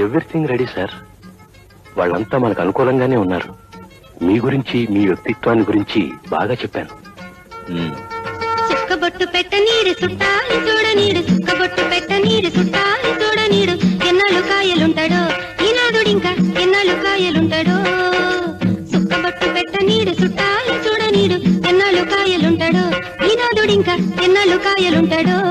Everything ready sir వాళ్ళంతా మనకు అనుకూలంగానే ఉన్నారు మీ గురించి మీ వ్యక్తిత్వాన్ని గురించి బాగా చెప్పాను మ్మ్. చుక్కబొట్టు పెట్ట నీరు చుట్టాలి చూడ నీడు చుక్కబొట్టు పెట్ట నీరు చుట్టాలి చూడ నీడు ఎన్నాళ్ళు కాయలుంటాడో ఈనాదుడింకా ఎన్నాళ్ళు కాయలుంటాడో చుక్కబొట్టు పెట్ట నీడు చుట్టాలి చూడ నీడు ఎన్నాళ్ళు కాయలుంటాడో ఈనాదుడింకా ఎన్నాళ్ళు కాయలుంటాడో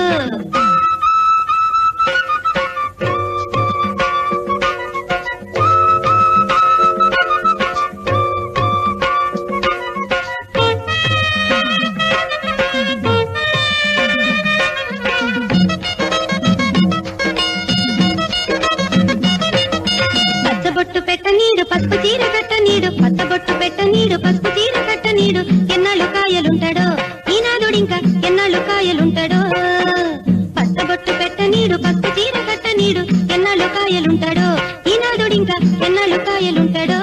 పచ్చబొట్టు పెట్ట నీడు పసుపు చీర కట్ట నీడు పచ్చబొట్టు పెట్ట నీడు పసుపు చీర కట్ట నీడు ఎన్నాళ్ళు కాయలుంటాడో ఈనాదుడింకా ఎన్నాళ్ళు కాయలుంటాడో పచ్చబొట్టు పెట్ట నీడు పసుపు చీర కట్ట నీడు ఎన్నాళ్ళు కాయలుంటాడో ఈనాదుడింకా ఎన్నాళ్ళు కాయలుంటాడో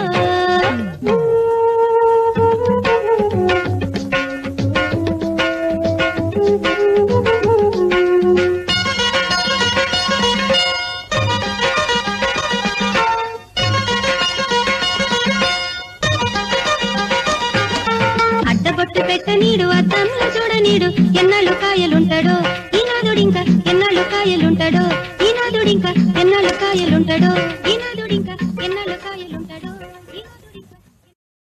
అడ్డబొట్టు పెట్ట నీడు అద్దంలో చూడ నీడు ఎన్నాళ్ళు కాయలుంటాడో ఈనాదుడింకా ఎన్నాళ్ళు కాయలుంటాడో ఈనాదుడింకా ఎన్నాళ్ళు కాయలుంటాడో